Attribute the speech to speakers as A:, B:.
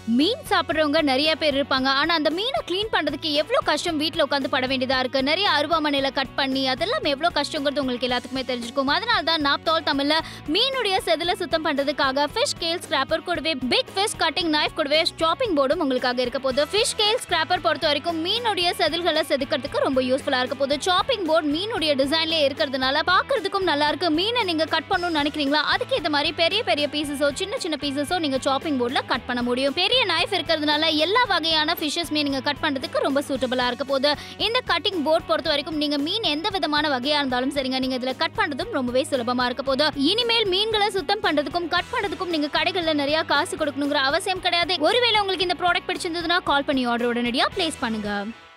A: மீன் சாப்பிடுறவங்க நிறைய பேர் இருப்பாங்க ஆனா அந்த மீனை க்ளீன் பண்றதுக்கு எவ்வளவு கஷ்டம் வீட்ல உட்காந்து பட வேண்டியதா இருக்கு நிறைய அருவாமனையில கட் பண்ணி அதெல்லாம் எவ்வளவு கஷ்டங்கிறது உங்களுக்கு எல்லாத்துக்குமே தெரிஞ்சிருக்கும் அதனால தான் நாப்தால் தமிழ்ல மீனுடைய செதில சுத்தம் பண்றதுக்காக ஃபிஷ் கேல் ஸ்கிராப்பர் கூடவே பிக் ஃபிஷ் கட்டிங் நைஃப் கூடவே சாப்பிங் போர்டும் உங்களுக்காக இருக்க போகுது ஃபிஷ் கேல் ஸ்கிராப்பர் பொறுத்த வரைக்கும் மீனுடைய செதில்களை செதுக்கிறதுக்கு ரொம்ப யூஸ்ஃபுல்லா இருக்க போகுது சாப்பிங் போர்டு மீனுடைய டிசைன்லயே இருக்கிறதுனால பாக்குறதுக்கும் நல்லா இருக்கு மீனை நீங்க கட் பண்ணணும்னு நினைக்கிறீங்களா அதுக்கு ஏத்த மாதிரி பெரிய பெரிய பீசஸோ சின்ன சின்ன பீசஸோ நீங்க சாப்பிங் போர்ட்ல கட் பண்ண முடியும் பெரிய நைஃப் இருக்கிறதுனால எல்லா வகையான ஃபிஷஸ்மே நீங்க கட் பண்றதுக்கு ரொம்ப சூட்டபிளா இருக்க போகுது இந்த கட்டிங் போர்ட் பொறுத்த வரைக்கும் நீங்க மீன் எந்த விதமான வகையா இருந்தாலும் சரிங்க நீங்க இதுல கட் பண்றதும் ரொம்பவே சுலபமா இருக்க போகுது இனிமேல் மீன்களை சுத்தம் பண்றதுக்கும் கட் பண்றதுக்கும் நீங்க கடைகள்ல நிறைய காசு கொடுக்கணுங்கிற அவசியம் கிடையாது ஒருவேளை உங்களுக்கு இந்த ப்ராடக்ட் பிடிச்சிருந்ததுன்னா கால் பண்ணி ஆர்டர் உடனடியா பிளேஸ் பண்ணுங்க